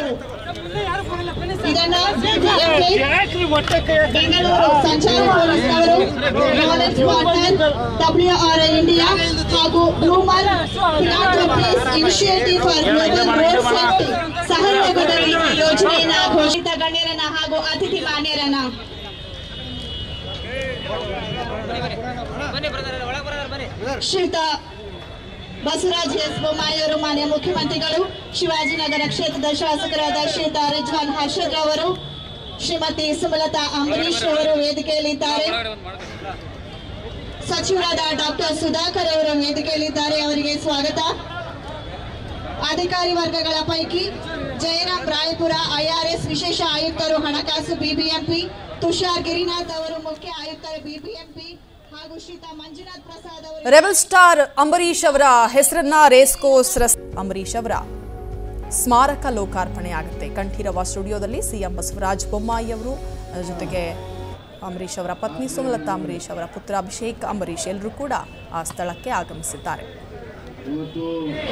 ಇದನ್ನ ಬೆಂಗಳೂರು ಸಂಚಾರ ಪೊಲೀಸ್ನವರು knowledge partner W R India ಹಾಗೂ Bloomberg philanthropies initiative for global road safety ಸಹಯೋಗದಲ್ಲಿ ಈ ಯೋಜನೆಯನ್ನ ಘೋಷಿತ ಗಣ್ಯರನ್ನ ಹಾಗೂ ಅತಿಥಿ ಮಾನ್ಯರನ್ನ ಶ್ರೀಯುತ ಬಸವರಾಜ್ ಎಸ್ ಬೊಮ್ಮಾಯಿ ಅವರು ಮಾನ್ಯ ಮುಖ್ಯಮಂತ್ರಿಗಳು ಶಿವಾಜಿನಗರ ಕ್ಷೇತ್ರದ ಶಾಸಕರಾದ ಶ್ರೀಯುತ ರಿಜ್ವಾನ್ ಹರ್ಷದ್ ಅವರು ಶ್ರೀಮತಿ ಸುಮಲತಾ ಅಂಬರೀಶ್ ಅವರು ವೇದಿಕೆಯಲ್ಲಿದ್ದಾರೆ ಸಚಿವರಾದ ಡಾಕ್ಟರ್ ಸುಧಾಕರ್ ಅವರು ವೇದಿಕೆಯಲ್ಲಿದ್ದಾರೆ ಅವರಿಗೆ ಸ್ವಾಗತ ಅಧಿಕಾರಿ ವರ್ಗಗಳ ಪೈಕಿ ಜಯರಾಮ್ ರಾಯಪುರ ಐಆರ್ಎಸ್ ವಿಶೇಷ ಆಯುಕ್ತರು ಹಣಕಾಸು ಬಿಬಿಎಂಪಿ ತುಷಾರ್ ಗಿರಿನಾಥ್ ಅವರು ಮುಖ್ಯ ಆಯುಕ್ತರು ಬಿಬಿಎಂಪಿ ಹಾಗೂ ಶ್ರೀತಾ ಮಂಜುನಾಥ್ ಪ್ರಸಾದ್ ಅವರು ರೆಬಲ್ ಸ್ಟಾರ್ ಅಂಬರೀಷ್ ಅವರ ಹೆಸರನ್ನ ರೇಸ್ ಕೋರ್ಸ್ ರಸ್ ಅಂಬರೀಷ್ ಅವರ ಸ್ಮಾರಕ ಲೋಕಾರ್ಪಣೆ ಆಗುತ್ತೆ ಕಂಠೀರವ ಸ್ಟುಡಿಯೋದಲ್ಲಿ ಸಿಎಂ ಬಸವರಾಜ ಬೊಮ್ಮಾಯಿ ಅವರು ಅದರ ಜೊತೆಗೆ ಅಂಬರೀಷ್ ಅವರ ಪತ್ನಿ ಸುಮಲತಾ ಅಂಬರೀಷ್ ಅವರ ಪುತ್ರ ಅಭಿಷೇಕ್ ಅಂಬರೀಷ್ ಎಲ್ಲರೂ ಕೂಡ ಆ ಸ್ಥಳಕ್ಕೆ ಆಗಮಿಸಿದ್ದಾರೆ ಇವತ್ತು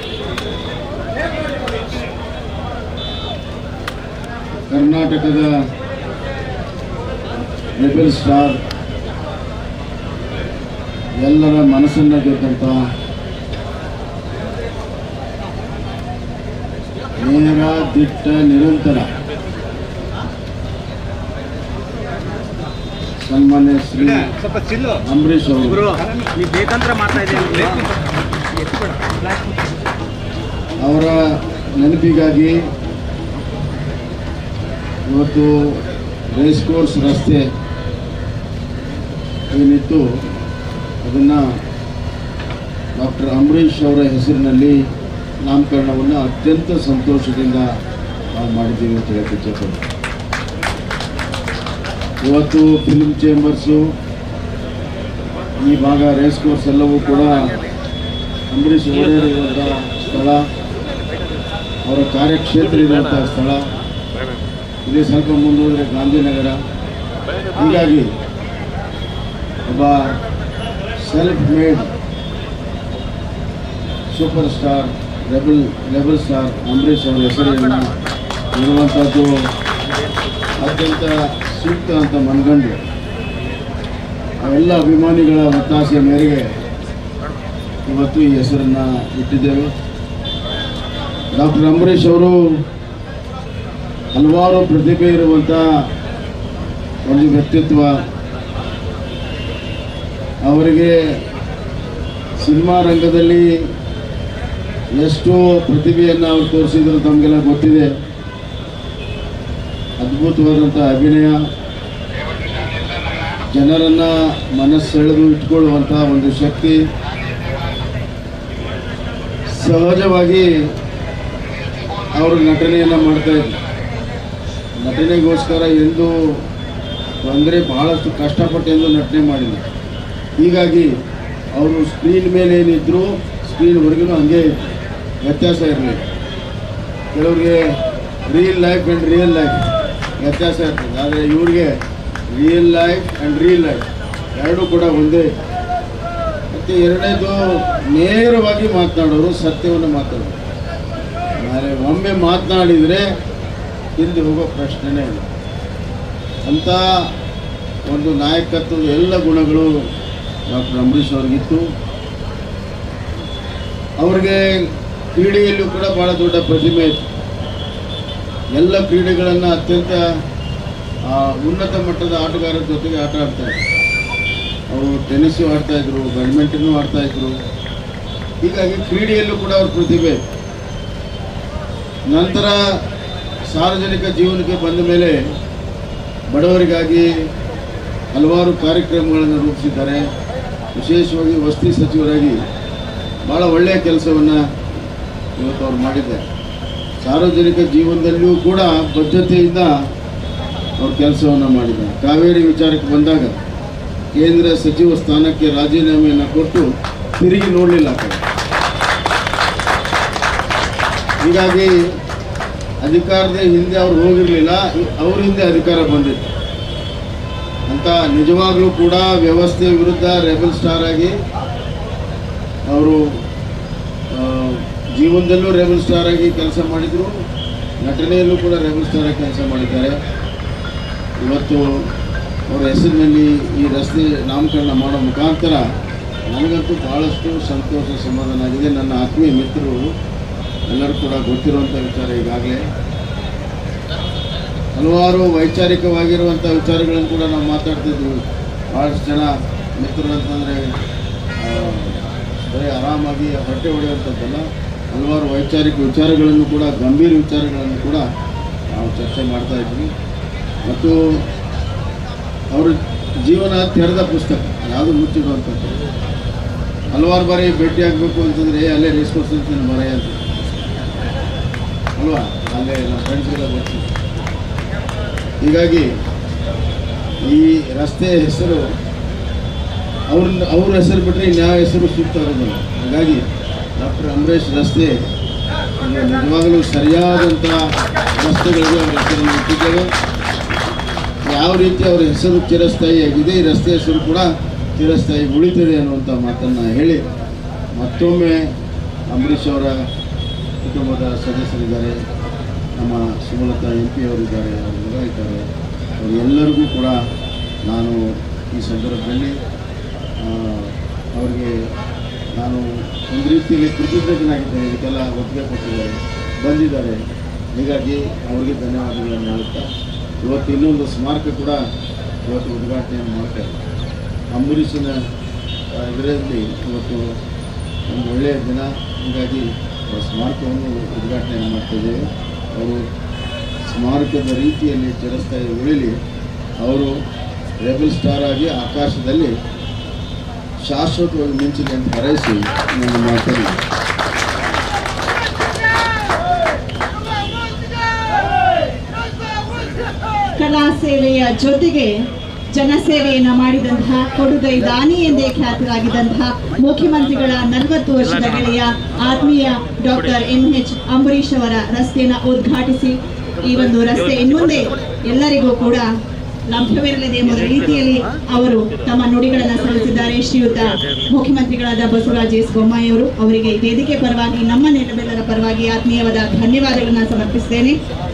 ಕರ್ನಾಟಕದ ರೆಬೆಲ್ ಸ್ಟಾರ್ ಎಲ್ಲರ ಮನಸ್ಸನ್ನ ಗೆದ್ದಂಥ ನೇರ ದಿಟ್ಟ ನಿರಂತರ ಸನ್ಮಾನ್ಯ ಶ್ರೀ ಸ್ವಲ್ಪ ಚಿಲ್ಲು ಅಂಬರೀಷ್ ಅವರು ಗುರು ನೀವು ಬೇಕಂದ್ರೆ ಮಾಡ್ತಾ ಇದ್ದೀವಿ ಅವರ ನೆನಪಿಗಾಗಿ ಇವತ್ತು ರೇಸ್ ಕೋರ್ಸ್ ರಸ್ತೆ ಏನಿತ್ತು ಅದನ್ನು ಡಾಕ್ಟರ್ ಅಂಬರೀಷ್ ಅವರ ಹೆಸರಿನಲ್ಲಿ ನಾಮಕರಣವನ್ನು ಅತ್ಯಂತ ಸಂತೋಷದಿಂದ ನಾವು ಮಾಡಿದ್ದೀವಿ ಅಂತ ಹೇಳಕ್ಕೆ ಇಚ್ಛೆಪಡ್ತೀನಿ ಇವತ್ತು ಫಿಲ್ಮ್ ಚೇಂಬರ್ಸು ಈ ಭಾಗ ರೇಸ್ ಕೋರ್ಸ್ ಎಲ್ಲವೂ ಕೂಡ ಅಂಬರೀಷ್ ಓಡಾಡಿರುವಂಥ ಸ್ಥಳ ಅವರ ಕಾರ್ಯಕ್ಷೇತ್ರ ಇರುವಂಥ ಸ್ಥಳ ಇಲ್ಲಿ ಸ್ವಲ್ಪ ಮುಂದೋದ್ರೆ ಗಾಂಧಿನಗರ ಹೀಗಾಗಿ ಒಬ್ಬ self made super star rebel rebel star Ambareesh ಅವರ ಹೆಸರನ್ನು ಇರುವಂಥದ್ದು ಅತ್ಯಂತ ಸೂಕ್ತ ಅಂತ ಮನಗಂಡು ಎಲ್ಲ ಅಭಿಮಾನಿಗಳ ಒತ್ತಾಸೆ ಮೇರೆಗೆ ಇವತ್ತು ಈ ಹೆಸರನ್ನು ಇಟ್ಟಿದ್ದೇವೆ ಡಾಕ್ಟರ್ ಅಂಬರೀಷ್ ಅವರು ಹಲವಾರು ಪ್ರತಿಭೆ ಇರುವಂಥ ಒಂದು ವ್ಯಕ್ತಿತ್ವ ಅವರಿಗೆ ಸಿನಿಮಾ ರಂಗದಲ್ಲಿ ಎಷ್ಟು ಪ್ರತಿಭೆಯನ್ನು ಅವರು ತೋರಿಸಿದ್ರು ತಮಗೆಲ್ಲ ಗೊತ್ತಿದೆ ಅದ್ಭುತವಾದಂಥ ಅಭಿನಯ ಜನರನ್ನು ಮನಸ್ಸೆಳೆದು ಇಟ್ಕೊಳ್ಳುವಂಥ ಒಂದು ಶಕ್ತಿ ಸಹಜವಾಗಿ ಅವರು ನಟನೆಯನ್ನು ಮಾಡ್ತಾ ಇದ್ರು ನಟನೆಗೋಸ್ಕರ ಎಂದು ತೊಂದರೆ ಬಹಳಷ್ಟು ಕಷ್ಟಪಟ್ಟು ಎಂದು ನಟನೆ ಮಾಡಿಲ್ಲ ಹೀಗಾಗಿ ಅವರು ಸ್ಕ್ರೀನ್ ಮೇಲೆ ಏನಿದ್ರು ಸ್ಕ್ರೀನ್ವರೆಗೂ ಹಂಗೆ ಇತ್ತು. ವ್ಯತ್ಯಾಸ ಇರಲಿಲ್ಲ ಕೆಲವ್ರಿಗೆ real life and real life ವ್ಯತ್ಯಾಸ ಇರ್ತದೆ ಆದರೆ ಇವ್ರಿಗೆ real life and real life ಎರಡೂ ಕೂಡ ಒಂದೇ ಮತ್ತು ಎರಡನೇದು ನೇರವಾಗಿ ಮಾತನಾಡೋರು ಸತ್ಯವನ್ನು ಮಾತಾಡೋರು ಆದರೆ ಒಮ್ಮೆ ಮಾತನಾಡಿದರೆ ಹಿಂದೆ ಹೋಗೋ ಪ್ರಶ್ನೆನೇ ಇಲ್ಲ ಅಂಥ ಒಂದು ನಾಯಕತ್ವದ ಎಲ್ಲ ಗುಣಗಳು ಡಾಕ್ಟರ್ ಅಂಬರೀಷ್ ಅವ್ರಿಗಿತ್ತು ಅವ್ರಿಗೆ ಕ್ರೀಡೆಯಲ್ಲೂ ಕೂಡ ಭಾಳ ದೊಡ್ಡ ಪ್ರತಿಭೆ ಇತ್ತು ಎಲ್ಲ ಕ್ರೀಡೆಗಳನ್ನು ಅತ್ಯಂತ ಆ, ಉನ್ನತ ಮಟ್ಟದ ಆಟಗಾರರ ಜೊತೆಗೆ ಆಟ ಆಡ್ತಾರೆ ಅವರು ಟೆನ್ನಿಸ್ಸು ಆಡ್ತಾ ಇದ್ರು ಬ್ಯಾಡ್ಮಿಂಟನ್ನು ಆಡ್ತಾ ಇದ್ರು ಹೀಗಾಗಿ ಕ್ರೀಡೆಯಲ್ಲೂ ಕೂಡ ಅವ್ರ ಪ್ರತಿಭೆ ಇತ್ತು. ನಂತರ ಸಾರ್ವಜನಿಕ ಜೀವನಕ್ಕೆ ಬಂದ ಮೇಲೆ ಬಡವರಿಗಾಗಿ ಹಲವಾರು ಕಾರ್ಯಕ್ರಮಗಳನ್ನು ರೂಪಿಸಿದ್ದಾರೆ ವಿಶೇಷವಾಗಿ ವಸತಿ ಸಚಿವರಾಗಿ ಭಾಳ ಒಳ್ಳೆಯ ಕೆಲಸವನ್ನು ಇವತ್ತು ಅವ್ರು ಮಾಡಿದ್ದಾರೆ ಸಾರ್ವಜನಿಕ ಜೀವನದಲ್ಲಿಯೂ ಕೂಡ ಬದ್ಧತೆಯಿಂದ ಅವ್ರು ಕೆಲಸವನ್ನು ಮಾಡಿದ್ದಾರೆ ಕಾವೇರಿ ವಿಚಾರಕ್ಕೆ ಬಂದಾಗ ಕೇಂದ್ರ ಸಚಿವ ಸ್ಥಾನಕ್ಕೆ ರಾಜೀನಾಮೆಯನ್ನು ಕೊಟ್ಟು ತಿರುಗಿ ನೋಡಲಿಲ್ಲ ಆ ಕಡೆ ಹೀಗಾಗಿ ಅಧಿಕಾರದ ಹಿಂದೆ ಅವ್ರು ಹೋಗಿರಲಿಲ್ಲ ಅವ್ರ ಹಿಂದೆ ಅಧಿಕಾರ ಬಂದಿತ್ತು ಅಂತ ನಿಜವಾಗ್ಲೂ ಕೂಡ ವ್ಯವಸ್ಥೆ ವಿರುದ್ಧ ರೆಬಲ್ ಸ್ಟಾರ್ ಆಗಿ ಅವರು ಆ, ಜೀವನದಲ್ಲೂ ರೆಬಲ್ ಸ್ಟಾರ್ ಆಗಿ ಕೆಲಸ ಮಾಡಿದರು ನಟನೆಯಲ್ಲೂ ಕೂಡ ರೆಬಲ್ ಸ್ಟಾರ್ ಕೆಲಸ ಮಾಡಿದ್ದಾರೆ ಇವತ್ತು ಅವರ ಹೆಸರಿನಲ್ಲಿ ಈ ರಸ್ತೆ ನಾಮಕರಣ ಮಾಡೋ ಮುಖಾಂತರ ನನಗಂತೂ ಭಾಳಷ್ಟು ಸಂತೋಷ ಸಮಾಧಾನ ಆಗಿದೆ ನನ್ನ ಆತ್ಮೀಯ ಮಿತ್ರರು ಎಲ್ಲರೂ ಕೂಡ ಗೊತ್ತಿರುವಂಥ ವಿಚಾರ ಈಗಾಗಲೇ ಹಲವಾರು ವೈಚಾರಿಕವಾಗಿರುವಂಥ ವಿಚಾರಗಳನ್ನು ಕೂಡ ನಾವು ಮಾತಾಡ್ತಿದ್ವಿ ಭಾಳಷ್ಟು ಜನ ಮಿತ್ರರು ಅಂತಂದರೆ ಬರೀ ಆರಾಮಾಗಿ ಹೊಟ್ಟೆ ಹೊಡೆಯುವಂಥದ್ದಲ್ಲ ಹಲವಾರು ವೈಚಾರಿಕ ವಿಚಾರಗಳನ್ನು ಕೂಡ ಗಂಭೀರ ವಿಚಾರಗಳನ್ನು ಕೂಡ ನಾವು ಚರ್ಚೆ ಮಾಡ್ತಾ ಇದ್ವಿ ಮತ್ತು ಅವರ ಜೀವನ ತೆರೆದ ಪುಸ್ತಕ ಯಾವುದು ಮುಚ್ಚಿಡುವಂಥದ್ದು ಹಲವಾರು ಬಾರಿ ಭೇಟಿ ಆಗಬೇಕು ಅಂತಂದರೆ ಅಲ್ಲೇ ರೇಸ್ ಕೋರ್ಸ್ ಅಂತ ಬರೆಯ ಅಂತ ಅಲ್ವಾ ಅಲ್ಲೇ ನಮ್ಮ ಫ್ರೆಂಡ್ಸ್ಗೆಲ್ಲ ಬರ್ತೀವಿ ಹೀಗಾಗಿ ಈ ರಸ್ತೆಯ ಹೆಸರು ಅವ್ರ ಅವ್ರ ಹೆಸರು ಬಿಟ್ಟರೆ ಇನ್ಯಾವ ಹೆಸರು ಸೂಕ್ತ ಆಗೋದಿಲ್ಲ ಹಾಗಾಗಿ ಡಾಕ್ಟರ್ ಅಂಬರೀಷ್ ರಸ್ತೆ ಇದು ನಿಜವಾಗಲೂ ಸರಿಯಾದಂಥ ರಸ್ತೆಗಳಿಗೆ ಅವ್ರ ಹೆಸರನ್ನು ಇಟ್ಟಿದ್ದೇವೆ ಯಾವ ರೀತಿ ಅವರ ಹೆಸರು ಚಿರಸ್ಥಾಯಿಯಾಗಿದೆ ಈ ರಸ್ತೆ ಹೆಸರು ಕೂಡ ಚಿರಸ್ಥಾಯಿ ಉಳಿತದೆ ಅನ್ನುವಂಥ ಮಾತನ್ನು ಹೇಳಿ ಮತ್ತೊಮ್ಮೆ ಅಂಬರೀಷ್ ಅವರ ಕುಟುಂಬದ ಸದಸ್ಯರಿದ್ದಾರೆ ನಮ್ಮ ಸುಮಲತಾ ಎಂ ಪಿ ಅವರಿದ್ದಾರೆ ಅವ್ರ ಮಗ ಇದ್ದಾರೆ ಅವರೆಲ್ಲರಿಗೂ ಕೂಡ ನಾನು ಈ ಸಂದರ್ಭದಲ್ಲಿ ಆ, ಅವರಿಗೆ ನಾನು ಒಂದು ರೀತಿಯಲ್ಲಿ ಕೃತಜ್ಞನಾಗಿದ್ದೇನೆ ಇದಕ್ಕೆಲ್ಲ ಒಪ್ಪಿಗೆ ಕೊಟ್ಟಿದ್ದಾರೆ ಬಂದಿದ್ದಾರೆ ಹೀಗಾಗಿ ಅವರಿಗೆ ಧನ್ಯವಾದಗಳನ್ನು ಹೇಳುತ್ತಾ ಇವತ್ತು ಇನ್ನೊಂದು ಸ್ಮಾರಕ ಕೂಡ ಇವತ್ತು ಉದ್ಘಾಟನೆಯನ್ನು ಮಾಡ್ತಾರೆ ಅಂಬರೀಷಿನ ಆ, ಇದರಲ್ಲಿ ಇವತ್ತು ಒಂದು ಒಳ್ಳೆಯ ದಿನ ಹೀಗಾಗಿ ಆ ಸ್ಮಾರಕವನ್ನು ಉದ್ಘಾಟನೆ ಮಾಡ್ತಿದ್ದೇವೆ ಅವರು ಸ್ಮಾರಕದ ರೀತಿಯಲ್ಲಿ ಚಿರಸ್ಥಾಯಿ ಉಳಿಲಿ ಅವರು ರೆಬಲ್ ಸ್ಟಾರ್ ಆಗಿ ಆಕಾಶದಲ್ಲಿ ಶಾಶ್ವತವಾಗಿ ಮಿಂಚಲಿ ಅಂತ ಹಾರೈಸಿ ನನ್ನ ಮಾತನ್ನು ಕಲಾ ಸೇವೆಯ ಜೊತೆಗೆ ಜನಸೇವೆಯನ್ನ ಮಾಡಿದಂತಹ ಕೊಡುಗೈ ದಾನಿ ಎಂದೇ ಖ್ಯಾತರಾಗಿದ್ದಂತಹ ಮುಖ್ಯಮಂತ್ರಿಗಳ ನಲವತ್ತು ವರ್ಷದ ಗೆಳೆಯ ಆತ್ಮೀಯ ಡಾಕ್ಟರ್ ಎಂ ಎಚ್ ಅಂಬರೀಶ್ ಅವರ ರಸ್ತೆಯನ್ನ ಉದ್ಘಾಟಿಸಿ ಈ ಒಂದು ರಸ್ತೆ ಇನ್ಮುಂದೆ ಎಲ್ಲರಿಗೂ ಕೂಡ ಲಭ್ಯವಿರಲಿದೆ ಎಂಬ ರೀತಿಯಲ್ಲಿ ಅವರು ತಮ್ಮ ನುಡಿಗಳನ್ನು ಸಲ್ಲಿಸಿದ್ದಾರೆ ಶ್ರೀಯುತ ಮುಖ್ಯಮಂತ್ರಿಗಳಾದ ಬಸವರಾಜ ಎಸ್ ಬೊಮ್ಮಾಯಿ ಅವರು ಅವರಿಗೆ ವೇದಿಕೆ ಪರವಾಗಿ ನಮ್ಮ ನೆಲಬೆಲ್ಲರ ಪರವಾಗಿ ಆತ್ಮೀಯವಾದ ಧನ್ಯವಾದಗಳನ್ನು ಸಮರ್ಪಿಸಿದ್ದೇನೆ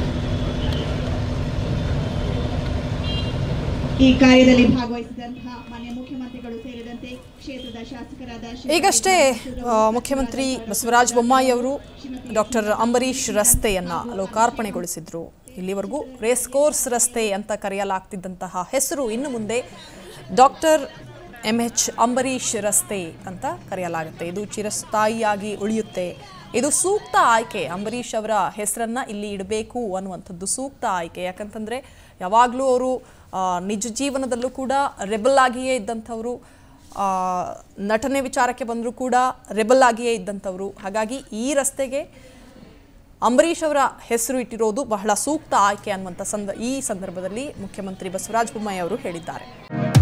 ಈ ಕಾರ್ಯದಲ್ಲಿ ಭಾಗವಹಿಸಿದಂತಹ ಮಾನ್ಯ ಮುಖ್ಯಮಂತ್ರಿಗಳು ಸೇರಿದಂತೆ ಕ್ಷೇತ್ರದ ಶಾಸಕರಾದ ಶ್ರೀ ಈಗಷ್ಟೇ ಆ, ಮುಖ್ಯಮಂತ್ರಿ ಬಸವರಾಜ ಬೊಮ್ಮಾಯಿ ಅವರು ಡಾಕ್ಟರ್ ಅಂಬರೀಷ್ ರಸ್ತೆಯನ್ನ ಲೋಕಾರ್ಪಣೆಗೊಳಿಸಿದ್ರು ಇಲ್ಲಿವರೆಗೂ ರೇಸ್ ಕೋರ್ಸ್ ರಸ್ತೆ ಅಂತ ಕರೆಯಲಾಗ್ತಿದ್ದಂತಹ ಹೆಸರು ಇನ್ನು ಮುಂದೆ ಡಾಕ್ಟರ್ ಎಂ ಎಚ್ ಅಂಬರೀಷ್ ರಸ್ತೆ ಅಂತ ಕರೆಯಲಾಗುತ್ತೆ ಇದು ಚಿರಸ್ಥಾಯಿಯಾಗಿ ಉಳಿಯುತ್ತೆ ಇದು ಸೂಕ್ತ ಆಯ್ಕೆ ಅಂಬರೀಷ್ ಅವರ ಹೆಸರನ್ನ ಇಲ್ಲಿ ಇಡಬೇಕು ಅನ್ನುವಂಥದ್ದು ಸೂಕ್ತ ಆಯ್ಕೆ ಯಾಕಂತಂದ್ರೆ ಯಾವಾಗಲೂ ಅವರು ಆ, ನಿಜ ಜೀವನದಲ್ಲೂ ಕೂಡ ರೆಬಲ್ ಆಗಿಯೇ ಇದ್ದಂಥವರು ಆ, ನಟನೆ ವಿಚಾರಕ್ಕೆ ಬಂದರೂ ಕೂಡ ರೆಬಲ್ ಆಗಿಯೇ ಇದ್ದಂಥವರು ಹಾಗಾಗಿ ಈ ರಸ್ತೆಗೆ ಅಂಬರೀಷ್ ಅವರ ಹೆಸರು ಇಟ್ಟಿರೋದು ಬಹಳ ಸೂಕ್ತ ಆಯ್ಕೆ ಅನ್ನುವಂಥ ಸಂದ ಈ ಸಂದರ್ಭದಲ್ಲಿ ಮುಖ್ಯಮಂತ್ರಿ ಬಸವರಾಜ ಬೊಮ್ಮಾಯಿ ಅವರು ಹೇಳಿದ್ದಾರೆ